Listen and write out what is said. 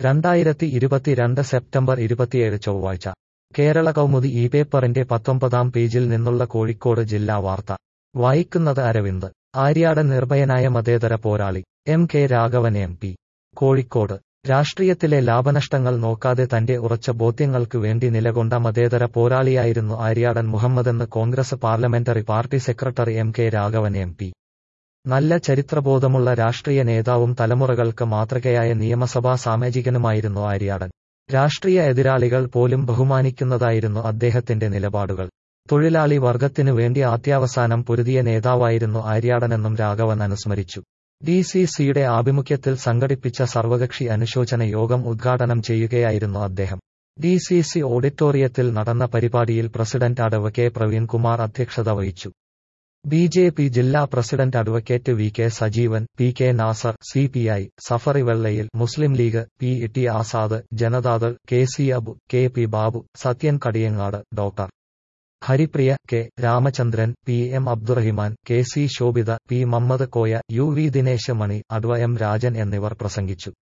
രണ്ടായിരത്തി ഇരുപത്തിരണ്ട് സെപ്റ്റംബർ ഇരുപത്തിയേഴ് ചൊവ്വാഴ്ച കേരള കൗമുദി ഈ പേപ്പറിന്റെ പത്തൊമ്പതാം പേജിൽ നിന്നുള്ള കോഴിക്കോട് ജില്ലാ വാർത്ത വായിക്കുന്നത് അരവിന്ദ് ആര്യാടൻ നിർഭയനായ മതേതര പോരാളി M K Raghavan M P Kozhikode രാഷ്ട്രീയത്തിലെ ലാഭനഷ്ടങ്ങൾ നോക്കാതെ തന്റെ ഉറച്ച ബോധ്യങ്ങൾക്ക് വേണ്ടി നിലകൊണ്ട മതേതര പോരാളിയായിരുന്നു ആര്യാടൻ മുഹമ്മദെന്ന് Congress parliamentary party secretary M K Raghavan M P നല്ല ചരിത്രബോധമുള്ള രാഷ്ട്രീയ നേതാവും തലമുറകൾക്ക് മാതൃകയായ നിയമസഭാ സാമാജികനുമായിരുന്നു ആര്യാടൻ രാഷ്ട്രീയ എതിരാളികൾ പോലും ബഹുമാനിക്കുന്നതായിരുന്നു അദ്ദേഹത്തിന്റെ നിലപാടുകൾ തൊഴിലാളി വർഗത്തിനു വേണ്ടി ആദ്യാവസാനം പൊരുതിയ നേതാവായിരുന്നു ആര്യാടനെന്നും രാഘവൻ അനുസ്മരിച്ചു ഡി സി സിയുടെ ആഭിമുഖ്യത്തിൽ സംഘടിപ്പിച്ച സർവകക്ഷി അനുശോചന യോഗം ഉദ്ഘാടനം ചെയ്യുകയായിരുന്നു അദ്ദേഹം ഡി സി സി ഓഡിറ്റോറിയത്തിൽ നടന്ന പരിപാടിയിൽ പ്രസിഡന്റ് അടവ് കെ പ്രവീൺ കുമാർ അധ്യക്ഷത വഹിച്ചു ബി ജെ പി ജില്ലാ president advocate V K Sajeevan P K Nasar C P I Safari വെള്ളയിൽ Muslim League P T Azad Janata Dal K C Abu K P Babu Sathyan Kadiyangad doctor Haripriya K Ramachandran P M Abdurahiman K C Shobhitha P Mammad Koya U V Dinesh Mani അഡ്വ M Rajan എന്നിവർ പ്രസംഗിച്ചു